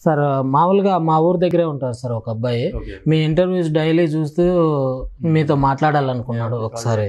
Sir మామూలుగా మా ఊరు దగ్గరే ఉంటారు సార్ ఒక అబ్బాయి ఓకే మీ ఇంటర్వ్యూస్ డైలీ చూస్తూ మీతో మాట్లాడాలనుకున్నాడు ఒకసారి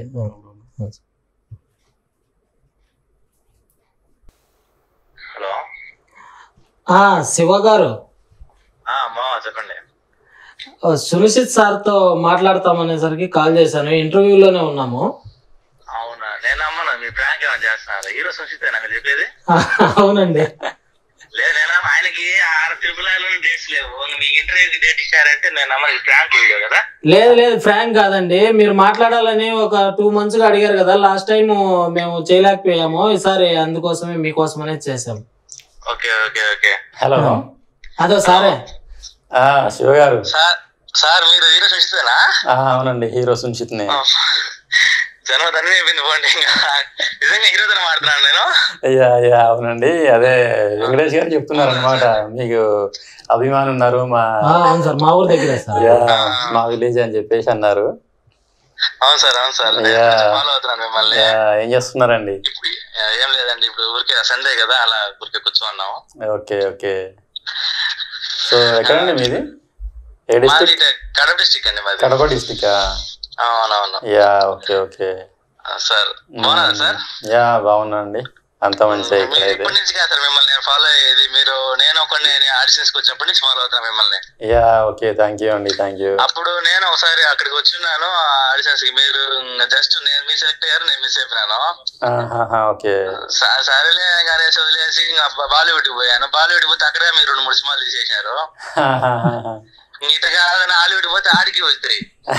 హలో ఆ, శివ గారు ఆ, అమ్మా చెప్పండి ఆ, సునిశ్చిత్ సార్తో మాట్లాడతామనేసరికి కాల్ చేశాను ఇంటర్వ్యూలోనే ఉన్నాము అవునా నేను అమ్మను మీ ప్రాంక్ ఏమైనా చేస్తున్నారు హీరో సుశీతే నాకు చెప్పేది అవునండి లేదు నేను ఆయనకి ఆరు ట్రిపుల్ ఐలో డేట్స్ లేవు మీ ఇంటర్వ్యూకి డేట్ ఇచ్చారంటే నేను అమ్మ ఇది ప్రాంక్ వీడియో కదా లేదు లేదు ఫ్రాంక్ కాదండి మీరు మాట్లాడాలని ఒక టూ మంత్స్ గా అడిగారు కదా లాస్ట్ టైం మేము చేయలేకపోయాము ఈసారి అందుకోసమే మీకోసమనే చేసాం ఓకే ఓకే ఓకే హలో అదో సారే ఆ, శివ గారు సార్ సార్ మీరు హీరో సుశీతేనా ఆ, అవునండి హీరో సున్షిత్ని జనం ధన్యం అయిపోయింది పోండి ఇంకా నిజంగా హీరోతో మాడుతున్నాను నేను అయ్యా అయ్యా అవునండి అదే వెంకటేష్ గారు చెప్తున్నారు అనమాట మీకు అభిమానులు ఉన్నారు మా ఆ, అవును సార్ మా ఊరు దగ్గరే సార్ యా, మా విలేజ్ అని చెప్పేసి అన్నారు అవును సార్ అవును సార్ యా. ఫాలో అవుతున్నాను మిమ్మల్ని యా, ఏం చేస్తున్నారండి ఇప్పుడు ఆ, ఏం లేదండి ఇప్పుడు ఊరికే సండే కదా అలా ఊరికే కూర్చోన్నాము ఓకే ఓకే సో ఎక్కడండి మీది ఏ మాది డిస్ట్రిక్ట్ ఇటు కడప డిస్టిక్ అండి మాది కడప డిస్టిక్ అవునవును యా ఓకే ఓకే ఆ, సార్ బాగున్నారా సార్ యా బాగున్నానండి అంత మంచిగా మీరు ఇక్కడైతే ఇప్పటి నుంచి కాదు సార్ మిమ్మల్ని నేను ఫాలో అయ్యేది మీరు నేను ఒకటి ఆడిషన్స్ కి వచ్చినప్పటి నుంచి ఫాలో అవుతాను మిమ్మల్ని యా ఓకే థ్యాంక్ యూ అండి థ్యాంక్ యూ అప్పుడు నేను ఒకసారి అక్కడికి వచ్చిన్నాను ఆడిషన్స్ కి మీరు జస్ట్ నేను మీ సెలెక్ట్ అయ్యారు నేను మిస్ అయిపోయినాను ఓకే సా- సరేలే కానీ వదిలేసి ఇంకా బాలీవుడ్ కి పోయాను బాలీవుడ్ పోతే అక్కడే మీరు రెండు మూడు సినిమాలు తీసేశారు ఇట కాదని హాలీవుడ్ పోతే ఆడికి వస్తాయి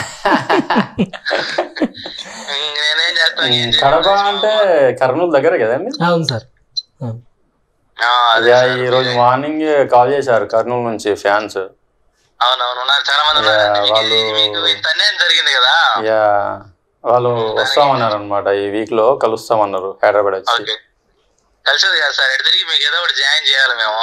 నేనేం చేస్తాను ఏం చేయను. కడప అంటే కర్నూలు దగ్గర కదండి అవును సార్ ఆ. ఆ, అదే యా సార్. ఈ రోజు మార్నింగ్ కాల్ చేశారు కర్నూలు నుంచి ఫ్యాన్స్ అవునవును ఉన్నారు చాలా మంది ఉన్నారు యా, మీకు- వాళ్ళు- మీకు ఇంత అన్యాయం జరిగింది కదా యా వాళ్ళు వస్తామన్నారు అనమాట ఈ వీక్ లో కలుస్తామన్నారు హైదరాబాద్ వచ్చి ఓకే కలిసేది కదా సార్ ఎటు తిరిగి మీకు ఏదో ఒకటి జాయిన్ చేయాలి మేము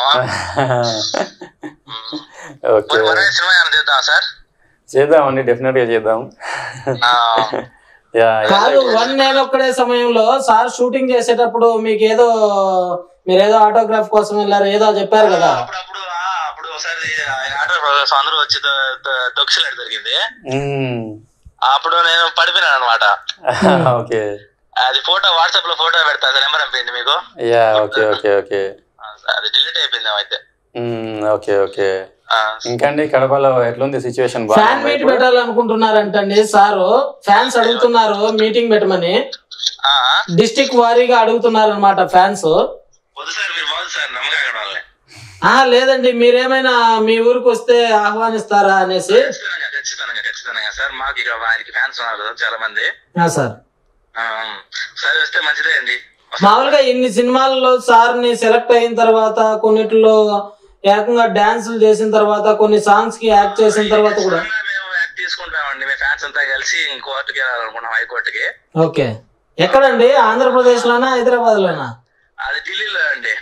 ఓకే మరి మరో సినిమా ఏమైనా చేద్దాం సార్ చేద్దామండి డెఫినెట్ గా చేద్దాం ఆ, యా యా. కాదు వన్ నేను ఒక్కడే సమయంలో సార్ షూటింగ్ చేసేటప్పుడు మీకు ఏదో మీరు ఏదో ఆటోగ్రాఫ్ కోసం వెళ్ళారు ఏదో చెప్పారు కదా అప్పుడప్పుడు ఆ, అప్పుడు ఒకసారి ఆయన ఆటో బ్రదర్స్ అందరూ వచ్చి తొక్సిలాడు జరిగింది మ్మ్. అప్పుడు నేను పడిపోయినాను అనమాట ఓకే అది ఫోటో వాట్సాప్ లో ఫోటో పెడతా సార్ నెంబర్ అయిపోయింది మీకు యా ఓకే ఓకే ఓకే ఆ, అది డిలీట్ అయిపోయింది అయితే మ్మ్, ఓకే ఓకే ఆ, ఇంకండి కడపలో ఎట్లుంది సిచ్యువేషన్ ఫ్యాన్ మీట్ పెట్టాలనుకుంటున్నారంటండి సారు ఫ్యాన్స్ అడుగుతున్నారు మీటింగ్ పెట్టమని ఆ, డిస్టిక్ వారీగా అడుగుతున్నారు అనమాట ఫ్యాన్స్ వద్దు సార్ మీరు బాగుంది సార్ నమ్మకాగడం వాళ్ళని ఆ లేదండి మీరేమైనా మీ ఊరికి వస్తే ఆహ్వానిస్తారా అనేసి ఖచ్చితంగా ఖచ్చితంగా ఖచ్చితంగా సార్ మాకు ఇక ఆయనకి ఫ్యాన్స్ ఉన్నారు కదా చాలా మంది ఆ, సార్ ఆ, సరే వస్తే మంచిదే అండి మామూలుగా ఇన్ని సినిమాల్లో సార్ ని సెలెక్ట్ అయిన తర్వాత కొన్నిట్లో ఏకంగా డాన్సులు చేసిన తర్వాత కొన్ని సాంగ్స్ కి యాక్ట్ చేసిన తర్వాత కూడా ఖచ్చితంగా మేము యాక్ట్ తీసుకుంటామండి మేము ఫ్యాన్స్ అంతా కలిసి కోర్టుకి వెళ్ళాలనుకున్నాం హైకోర్టుకి ఓకే ఎక్కడండి ఆంధ్రప్రదేశ్ లోనా హైదరాబాద్ లోనా అది ఢిల్లీలో అండి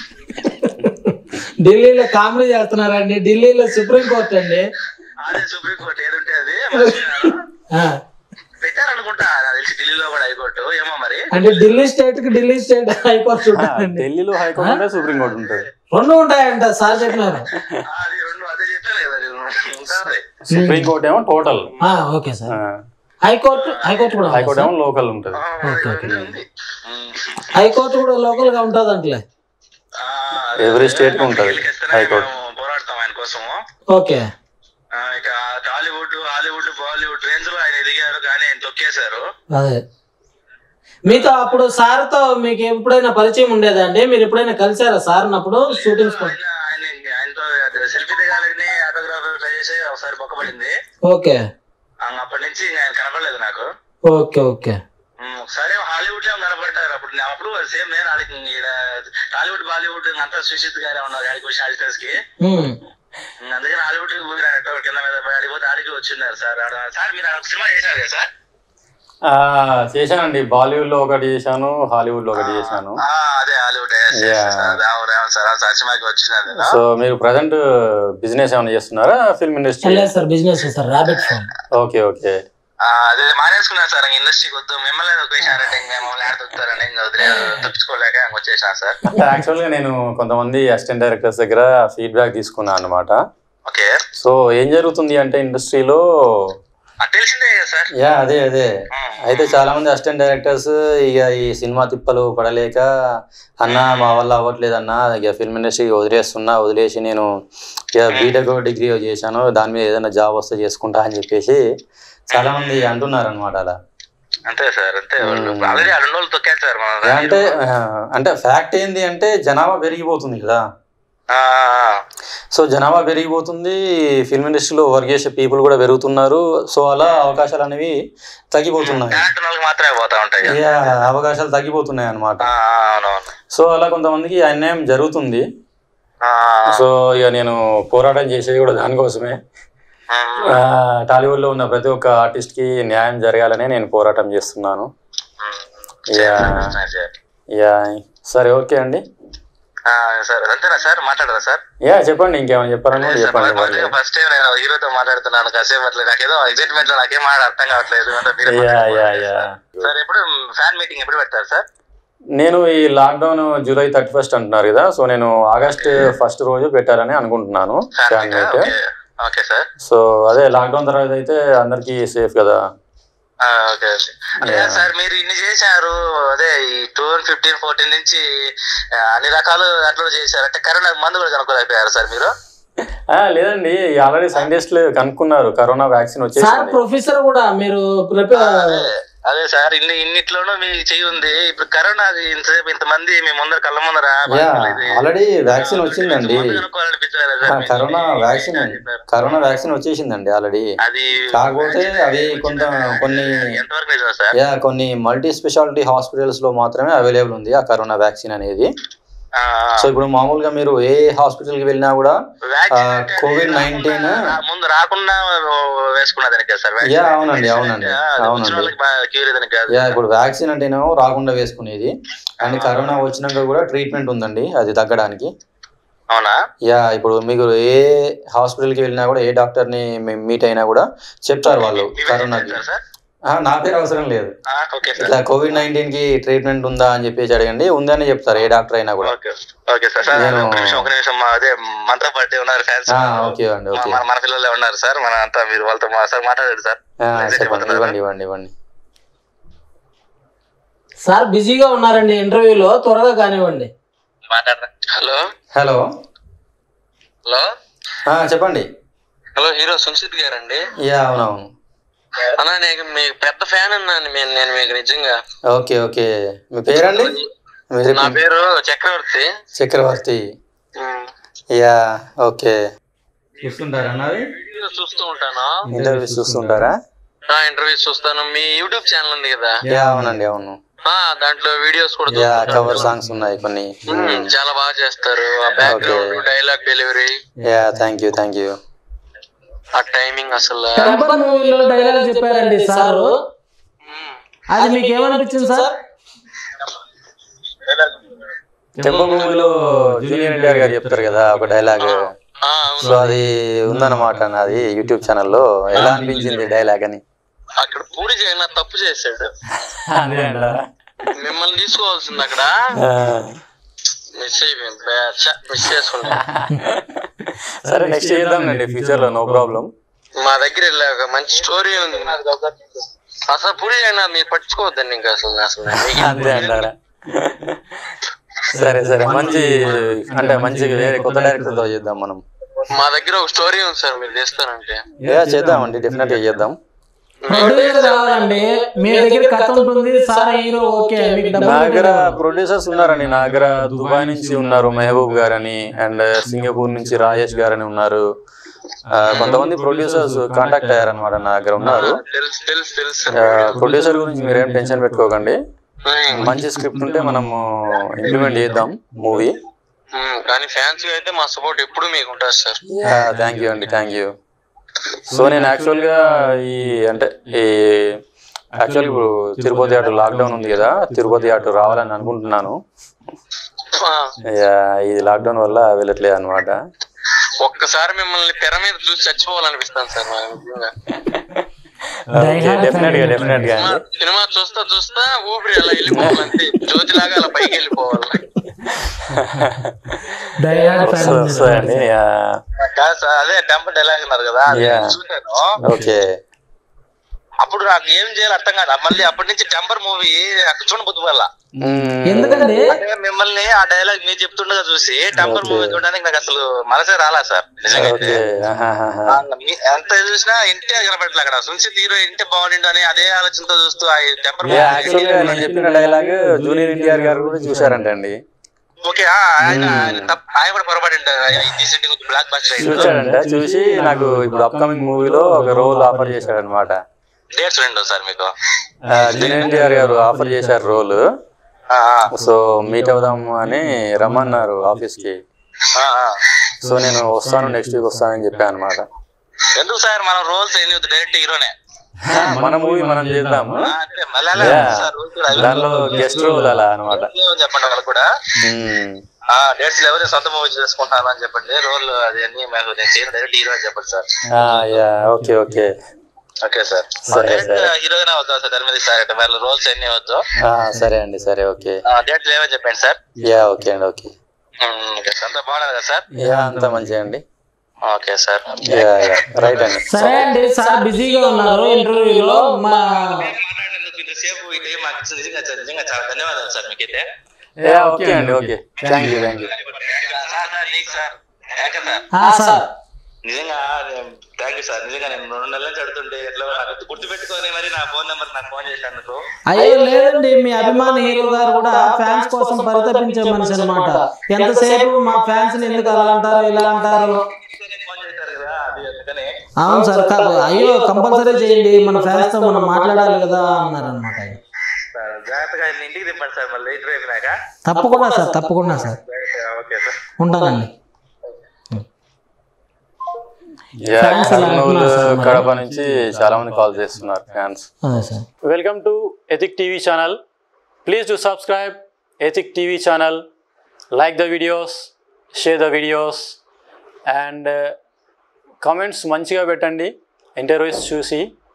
ఢిల్లీలో కామెడీ చేస్తున్నారండి ఢిల్లీలో సుప్రీం కోర్ట్ అండి అదే సుప్రీం కోర్టు ఏదుంటే అది మర్చిపోయాను. ఆ, పెట్టారనుకుంటా నాకు తెలిసి ఢిల్లీలో కూడా హైకోర్టు ఏమో మరి అంటే ఢిల్లీ స్టేట్ కి ఢిల్లీ స్టేట్ హైకోర్టు ఉంటుందండి ఢిల్లీలో హైకోర్టు ఉంటే సుప్రీం కోర్టు ఉంటుంది రెండు ఉంటాయంట సార్ చెప్పినారు ఆ, అది రెండు అదే చెప్పాను కదా నేను ఉంటుంది సుప్రీం కోర్టు ఏమో టోటల్ ఆ, ఓకే సార్ హైకోర్టు హైకోర్టు కూడా ఉందా హైకోర్టు సార్? ఏమో లోకల్ ఉంటుంది ఆ, ఓకే, ఉంది, ఉంది. ఉమ్. హైకోర్టు కూడా లోకల్ గా ఉంటుంది అంటలే ఆ, అదే, Every అదే. state కు ఉంటది అక్కడికి వెళ్తేనే హైకోర్టు. మేము పోరాడతాం ఆయన కోసము ఓకే ఆ, ఇక టాలీవుడ్ హాలీవుడ్ బాలీవుడ్ రేంజ్ లో ఆయన ఎదిగారు కానీ ఆయన తొక్కేశారు అదే మీతో అప్పుడు సార్ తో మీకు ఎప్పుడైనా పరిచయం ఉండేదండి మీరు ఎప్పుడైనా కలిసారా సార్ అప్పుడు షూటింగ్ స్పాట్ ఆయన ఆయన ఆయనతో సెల్ఫీ దిగాలని ఆటోగ్రాఫర్ ట్రై చేసి ఒకసారి బొక్కపడింది ఓకే ఆ, అప్పటి నుంచి ఇంకా ఆయన కనపడలేదు నాకు ఓకే ఓకే ఉమ్, ఒకసారి హాలీవుడ్ లో కనపడ్డారు అప్పుడు నేను అప్పుడు సేమ్ నేను ఆడికి ఈడ టాలీవుడ్ బాలీవుడ్ అంతా సుశీత్ గారే ఉన్నారు ఆడికి వచ్చి ఆడిటర్స్ కి ఉమ్. ఉమ్, అందుకని హాలీవుడ్ కి పోయిన కింద మీద పోయి ఆడికి పోతే ఆడికి వచ్చిన్నారు సార్ ఆడ సార్ మీరు ఆడ ఒక సినిమా చేశారు కదా సార్ ఆ, చేశానండి బాలీవుడ్ లో ఒకటి చేశాను హాలీవుడ్ లో ఒకటి చేశాను ఆ, అదే హాలీవుడ్ Yeah. సార్ అవును అవును సార్ ఆ సార్ సినిమాకి వచ్చినారు నేను. సో మీరు ప్రజెంట్ బిజినెస్ ఏమైనా చేస్తున్నారా ఫిల్మ్ ఇండస్ట్రీ లేదు sir business sir rabbit phone okay okay ఆ, అదే మానేసుకున్నాను సార్ ఇండస్ట్రీకి వద్దు మిమ్మల్ని ఒకేసారంటే ఇంకా మమ్మల్ని ఆడ దొరుకుతారని ఇంకా వదిలే తప్పించుకోలేక ఇంక వచ్చేసాను సార్ అంటే యాక్చువల్గా నేను కొంతమంది అసిస్టెంట్ డైరెక్టర్స్ దగ్గర ఫీడ్బ్యాక్ తీసుకున్నాను అనమాట ఓకే సో ఏం జరుగుతుంది అంటే ఇండస్ట్రీలో ఆ, తెలిసిందే కదా సార్ యా అదే అదే ఉమ్. అయితే చాలా మంది అసిస్టెంట్ డైరెక్టర్స్ ఇక ఈ సినిమా తిప్పలు పడలేక అన్న మా వల్ల అవ్వట్లేదు అన్న ఇక ఫిల్మ్ ఇండస్ట్రీ వదిలేస్తున్నా వదిలేసి నేను ఇక బీటెక్ డిగ్రీ చేశాను దాని మీద ఏదైనా జాబ్ వస్తే చేసుకుంటా అని చెప్పేసి చాలా మంది అంటున్నారు అనమాట అలా అంతే సార్ అంతే వాళ్ళు ఉమ్. ఆల్రెడీ ఆ రెండు రోజులు తొక్కారు సార్ మన అంటే ఆ, అంటే ఫ్యాక్ట్ ఏంది అంటే జనాభా పెరిగిపోతుంది కదా ఆ, ఆ, సో జనాభా పెరిగిపోతుంది ఫిల్మ్ ఇండస్ట్రీలో వర్క్ చేసే పీపుల్ కూడా పెరుగుతున్నారు సో అలా అవకాశాలు అనేవి తగ్గిపోతున్నాయి టాలెంట్ ఉన్న వాళ్ళకి మాత్రమే పోతా ఉంటాయి కదా. యా, అవకాశాలు తగ్గిపోతున్నాయి అన్నమాట ఆ, ఆ, అవునవును సో అలా కొంతమందికి అన్యాయం జరుగుతుంది ఆ, సో ఇక నేను పోరాటం చేసేది కూడా దానికోసమే ఆ, ఆ, టాలీవుడ్లో ఉన్న ప్రతి ఒక్క ఆర్టిస్ట్కి న్యాయం జరగాలనే నేను పోరాటం చేస్తున్నాను ఉమ్. యా. చేయాలి, చేయాలి. యా సరే ఓకే అండి ఆ, సార్ అంతేనా సార్ మాట్లాడరా సార్ యా చెప్పండి ఇంకేమైనా చెప్పారని కూడా చెప్పండి మరి. ఫస్ట్ టైం నేను హీరోతో మాట్లాడుతున్నాను కాసేపు అట్లా నాకేదో ఎగ్జైట్మెంట్ లో నాకేం మాట అర్థం కావట్లేదు అంతా మీరే యా యా మాట్లాడండి. యా సార్ ఎప్పుడు ఫ్యాన్ మీటింగ్ ఎప్పుడు పెడతారు సార్ నేను ఈ లాక్డౌన్ జూలై థర్టీ ఫస్ట్ అంటున్నారు కదా సో నేను ఆగస్ట్ ఫస్ట్ రోజు పెట్టారని అనుకుంటున్నాను fan fan meet meet okay okay sir so అదే లాక్డౌన్ తర్వాత అయితే అందరికీ సేఫ్ కదా ఆ, ఓకే ఓకే అదే సార్ మీరు ఇన్ని చేశారు అదే ఈ టూ థౌసండ్ ఫిఫ్టీన్ ఫోర్టీన్ నుంచి ఆ, అన్ని రకాలు అట్లా చేశారు అంటే కరోనా మందు కూడా కనుక్కోలేకపోయారు సార్ మీరు ఆ, లేదండి ఆల్రెడీ సైంటిస్టులు కనుక్కున్నారు కరోనా వ్యాక్సిన్ సార్ వచ్చేసింది ప్రొఫెసర్ కూడా మీరు ప్రిపేర్ అదే అదే సార్ ఇన్ని ఇన్నిట్లోనూ మీ చెయ్యి ఉంది ఇప్పుడు కరోనా ఇంతసేపు ఇంతమంది మీ ముందర కళ్ళ ముందర యా ఇది. ఆల్రెడీ వ్యాక్సిన్ వచ్చిందండి మందు కనుక్కోవాలనిపించదా సార్ ఆ, మీకు? కరోనా వ్యాక్సిన్ కరోనా వ్యాక్సిన్ వచ్చేసిందండి ఆల్రెడీ అది కాకపోతే అవి కొంత కొన్ని ఎంతవరకు నిజం సార్ యా కొన్ని మల్టీ స్పెషాలిటీ హాస్పిటల్స్ లో మాత్రమే అవైలబుల్ ఉంది ఆ కరోనా వ్యాక్సిన్ అనేది ఆ, సో ఇప్పుడు మామూలుగా మీరు ఏ హాస్పిటల్ కి వెళ్ళినా కూడా వ్యాక్సిన్ ఆ, అంటే కోవిడ్ అది 19 రా- ముందు రాకుండా వేసుకున్నదానికి కదా సార్ వ్యాక్సిన్? యా, అవునండి, అవునండి, అంటే అది వచ్చిన అవునండి. వాళ్ళకి బాగా క్యూర్ అదని కాదు యా ఇప్పుడు వ్యాక్సిన్ అంటేనేమో రాకుండా వేసుకునేది అండ్ కరోనా వచ్చినాక కూడా ట్రీట్మెంట్ ఉందండి అది తగ్గడానికి అవునా యా ఇప్పుడు మీకు ఏ హాస్పిటల్కి వెళ్ళినా కూడా ఏ డాక్టర్ని మీట్ అయినా కూడా చెప్తారు వాళ్ళు మీ పేరు కరోనాకి చెప్తారా సార్ ఆ, నా పేరు అవసరం లేదు ఆ, ఓకే సార్ ఇట్లా కోవిడ్ నైన్టీన్ కి ట్రీట్మెంట్ ఉందా అని చెప్పేసి అడగండి ఉందని చెప్తారు ఏ డాక్టర్ అయినా కూడా ఓకే ఓకే సార్ సార్ నేను- ఒక నిమిషం ఒక నిమిషం మా అదే మనతో పాటు ఉన్నారు ఫ్యాన్స్ ఆ, ఓకే అండి ఓకే మన మన పిల్లలే ఉన్నారు సార్ మన అంతా మీరు వాళ్ళతో మా- సార్ మాట్లాడండి సార్ ఆ, మెసేజ్ చెప్పండి ఇవ్వబోతున్నారు. ఇవ్వండి ఇవ్వండి ఇవ్వండి సార్ బిజీగా ఉన్నారండి ఇంటర్వ్యూలో త్వరగా కానివ్వండి మాట్లాడరా హలో హలో హలో ఆ, చెప్పండి హలో హీరో సున్సిత్ గారండి యా అవునవును అన్నా నేను మీకు పెద్ద ఫ్యాన్ అన్నాను నేను నేను మీకు నిజంగా ఓకే ఓకే మీ పేరండి మీరు నా పేరు చక్రవర్తి చక్రవర్తి యా ఓకే చూస్తుంటారా అన్నవి వీడియోస్ చూస్తూ ఉంటాను ఇంటర్వ్యూస్ చూస్తుంటారా ఇంటర్వ్యూస్ చూస్తాను మీ యూట్యూబ్ ఛానల్ ఉంది కదా యా అవునండి అవును ఆ, దాంట్లో వీడియోస్ కూడా యా చూస్తుంటాను. కవర్ సాంగ్స్ ఉన్నాయి కొన్ని మ్మ్, చాలా బాగా చేస్తారు ఆ background dialogue delivery yeah thank you thank you ఆ టైమింగ్ అసలు టెంపర్ మూవీలో డైలాగ్ చెప్పారండి సారు మ్మ్. అది మీకు ఏమనిపించింది సార్ టెంపో మూవీలో జూనియర్ ఎన్టీఆర్ గారు చెప్తారు కదా ఒక డైలాగ్ ఆ, సో అవును అది ఉందన్నమాట నాది యూట్యూబ్ ఛానల్లో ఎలా అనిపించింది డైలాగ్ అని అక్కడ పూరి జగన్నాథ్ తప్పు చేశాడు మిమ్మల్ని తీసుకోవాల్సింది అక్కడ మిస్ అయిపోయింది మిస్ చేసుకున్నా సరే నెక్స్ట్ చేద్దాంలేండి ఫ్యూచర్ లో నో ప్రాబ్లం మా దగ్గర ఇలా ఒక మంచి స్టోరీ ఉంది అసలు పూరి జగన్నాథ్ మీరు పట్టించుకోవద్దండి ఇంకా అసలు అసలు మీకు అంతే అంటారా సరే సరే మంచి అంటే మంచి వేరే కొత్త డైరెక్టర్ తో చేద్దాం మనం మా దగ్గర ఒక స్టోరీ ఉంది సార్ మీరు తీస్తానంటే యా చేద్దామండి డెఫినెట్ గా చేద్దాం ప్రొడ్యూసర్ కావాలండి మీ దగ్గర కథ ఉంటుంది సార్ హీరో ఓకే మీకు నా డబ్బులు దగ్గర ప్రొడ్యూసర్స్ ఉన్నారండి నా దగ్గర దుబాయ్ నుంచి ఉన్నారు మెహబూబ్ గారని అండ్ సింగపూర్ నుంచి రాజేష్ గారని ఉన్నారు ఆ, కొంతమంది ప్రొడ్యూసర్స్ కాంటాక్ట్ అయ్యారనమాట నా దగ్గర ఉన్నారు తెలుసు తెలుసు తెలుసు ప్రొడ్యూసర్ గురించి మీరేం టెన్షన్ పెట్టుకోకండి మంచి స్క్రిప్ట్ ఉంటే మనము ఇంప్లిమెంట్ చేద్దాం మూవీ ఉమ్, కానీ ఫ్యాన్స్ అయితే మా సపోర్ట్ ఎప్పుడు మీకు ఉంటుంది సార్ థ్యాంక్ యూ అండి థ్యాంక్ యూ సో నేను యాక్చువల్గా ఈ అంటే ఈ యాక్చువల్ ఇప్పుడు తిరుపతి అటు లాక్డౌన్ ఉంది కదా తిరుపతి అటు రావాలని అనుకుంటున్నాను ఆ, యా, ఇది లాక్డౌన్ వల్ల వెళ్ళట్లేదు అనమాట ఒక్కసారి మిమ్మల్ని తెర మీద చూసి చచ్చిపోవాలనిపిస్తాను సార్ నాకు నిజంగా. డెఫినెట్ గా డెఫినెట్ గా సినిమా- అండి సినిమా చూస్తా చూస్తా ఊపిరి అలా వెళ్ళిపోవాలంటే జ్యోతిలాగా అలా పైకి వెళ్ళిపోవాలి వస్తుంది వస్తుందండి కాదు సార్ అదే టెంపర్ డైలాగ్ అన్నారు కదా అది Yeah. చూశాను ఓకే అప్పుడు నాకు ఏం చేయాలి అర్థం కాదు మళ్ళీ అప్పటి నుంచి టెంపర్ మూవీ చూడబుద్దు వల్ల ఎందుకండి అంటే మిమ్మల్ని ఆ డైలాగ్ మీరు చెప్తుండగా చూసి టెంపర్ Okay. మూవీ చూడడానికి నాకు అసలు మనసే రాలా సార్ నిజంగా ఓకే ఆ, మీ- ఎంత చూసినా ఇంటే కనబడట్లే అక్కడ సున్సిత్ హీరో ఇంటే బాగుండిండు అని అదే ఆలోచనతో చూస్తూ ఆ టెంపర్ యాక్చువల్ గా నేను చెప్పిన డైలాగ్ జూనియర్ ఎన్టీఆర్ గారు కూడా చూశారంటండి ఓకే ఆ, ఆయన ఆయన తప్ప- ఆయన కూడా పొరపాటు బ్లాక్ బస్టర్ చూశాడంట చూసి నాకు ఇప్పుడు అప్కమింగ్ మూవీలో ఒక రోల్ ఆఫర్ చేశాడు అనమాట డేట్స్ రెండో సార్ మీకు జూనియర్ ఎన్టీఆర్ గారు ఆఫర్ చేశారు రోల్ ఆ, ఆ, సో మీట్ అవుదాం అని రమ్మన్నారు ఆఫీస్ కి ఆ, ఆ. సో నేను వస్తాను నెక్స్ట్ వీక్ వస్తానని చెప్పాను అనమాట ఎందుకు సార్ మనం రోల్స్ ఏం డైరెక్ట్ హీరోనే మన మూవీ మనం చేద్దాము ఆ, అంటే మళ్ళీ అలా Yeah. సార్ roles కూడా అవి- దానిలో గెస్ట్ రోల్ అలా అనమాట ఏమని చెప్పండి వాళ్ళు కూడా ఆ డేట్స్ ఎవరు సొంత మూవీ చేసుకుంటాను అని చెప్పండి రోల్ అది అన్ని మాకు నేను చేయను డైరెక్ట్ హీరో అని చెప్పండి sir yeah okay okay okay sir సరే, డైరెక్ట్ సరే. హీరోయిన్ అవుతాం సార్ దాని మీద సార్ అంటే వాళ్ళ రోల్స్ అన్ని వద్దు సరే అండి సరే ఓకే డేట్లు ఏమని చెప్పండి సార్ యా ఓకే అండి ఓకే ఉమ్, ఓకే సార్ అంతా బాగున్నారు కదా సార్ యా అంతా మంచిగా అండి okay sir yeah yeah right అండి సరే అండి సార్ బిజీగా ఉన్నారు ఇంటర్వ్యూలో మా మాట్లాడినందుకు ఇంతసేపు ఈ టైం మాకు ఇచ్చిన నిజంగా సార్ నిజంగా చాలా ధన్యవాదాలు సార్ మీకైతే యా ఓకే అండి okay thank you thank you sir sir నీకు సార్ యాంకర్ సార్ ఆ, సార్ నిజంగా థ్యాంక్ యూ సార్ నిజంగా నేను రెండు నెలల నుంచి అడుగుతుంటే ఎట్లా నాకు గుర్తు పెట్టుకొని మరి నా ఫోన్ నెంబర్ నాకు ఫోన్ చేశాను అయ్యో లేదండి మీ అభిమాన హీరో గారు కూడా ఫ్యాన్స్ కోసం పరితపించే మనిషి అనమాట ఎంతసేపు మా ఫ్యాన్స్ ఎందుకు అలా అంటారు ఇలా అంటారు ఫోన్ చేశారు కదా అది అందుకని అవును సార్ కా- అయ్యో కంపల్సరీ చేయండి మన ఫ్యాన్స్ తో మనం మాట్లాడాలి కదా అన్నారు అనమాట సార్ జాగ్రత్తగా ఆయన ఇంటికి తిప్పండి సార్ మళ్ళీ ఇంటర్ అయిపోయినాక తప్పకుండా సార్ తప్పకుండా సార్ ఓకే సార్ ఉంటానండి యా Fans అలా కర్నూలు అంటున్నారు సార్ మరి. కడప నుంచి చాలా మంది కాల్ చేస్తున్నారు ఫ్యాన్స్ అదే sir Welcome to Ethic TV channel. Please do subscribe Ethic TV channel, like the videos, share the videos, and uh, comments మంచిగా పెట్టండి ఇంటర్వ్యూస్ చూసి